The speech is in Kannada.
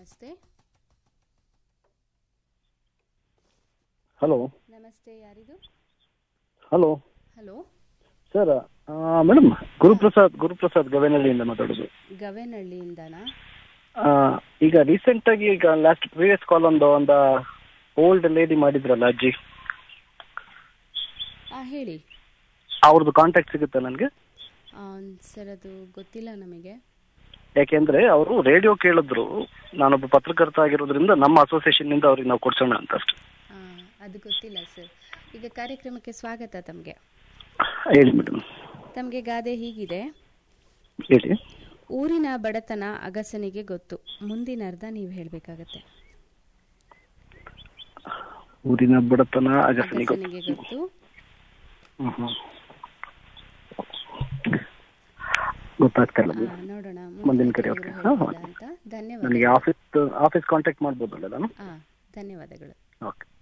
ನಮಸ್ತೆ ಹಲೋ ನಮಸ್ತೆ ಯಾರಿದು hello hello sir madam Guruprasad Guruprasad ಗವೇನಹಳ್ಳಿಯಿಂದ ಮಾತಾಡೋದು ಗವೇನಹಳ್ಳಿಯಿಂದನಾ ಆ, ಈಗ ರೀಸೆಂಟ್ ಆಗಿ ಈಗ ಲಾಸ್ಟ್ ಪ್ರೀವಿಯಸ್ ಕಾಲ್ ಒಂದು ಒಂದು ಓಲ್ಡ್ ಲೇಡಿ ಮಾಡಿದ್ರಲ್ಲ ಅಜ್ಜಿ ಆ ಹೇಳಿ ಅವ್ರದ್ದು ಕಾಂಟ್ಯಾಕ್ಟ್ ಸಿಗುತ್ತೆ ನನಗೆ ಸರ್ ಅದು ಗೊತ್ತಿಲ್ಲ ನಮಗೆ ಯಾಕೆಂದ್ರೆ ಅವರು ರೇಡಿಯೋ ಕೇಳಿದ್ರು ನಾನೊಬ್ಬ ಪತ್ರಕರ್ತ ಆಗಿರೋದ್ರಿಂದ ನಮ್ಮ ಅಸೋಸಿಯೇಷನ್ ನಿಂದ ಅವ್ರಿಗೆ ನಾವು ಕೊಡ್ಸೋಣ ಅಂತ ಅಷ್ಟೇ ಆ, ಅದು ಗೊತ್ತಿಲ್ಲ ಸರ್ ಈಗ ಕಾರ್ಯಕ್ರಮಕ್ಕೆ ಸ್ವಾಗತ ತಮಗೆ ಹೇಳಿ ಮೇಡಮ್ ತಮಗೆ ಗಾದೆ ಹೀಗಿದೆ ಹೇಳಿ ಊರಿನ ಬಡತನ ಅಗಸನಿಗೆ ಗೊತ್ತು ಮುಂದಿನ ಅರ್ಧ ನೀವು ಹೇಳಬೇಕಾಗತ್ತೆ ಊರಿನ ಬಡತನ ಅಗಸನಿಗೆ ಅಗಸನಿಗೆ ಗೊತ್ತು ಹ್ಮ್ ಹ್ಮ್. ಗೊತ್ತಾಗ್ತಾ ಇಲ್ಲ ಆ, ನೋಡೋಣ ಮುಂದಿನ ಕರೆ ಮುಂದೆ ಓಕೆ ಕೆಲವರು ಹೇಳ್ಬೋದಾ ಅಂತ ಧನ್ಯವಾದ ನನಗೆ ಆಫೀಸ್ ಆಫೀಸ್ ಕಾಂಟ್ಯಾಕ್ಟ್ ಮಾಡ್ಬೋದಲ್ಲ ನಾನು ಆ ಧನ್ಯವಾದಗಳು ಓಕೆ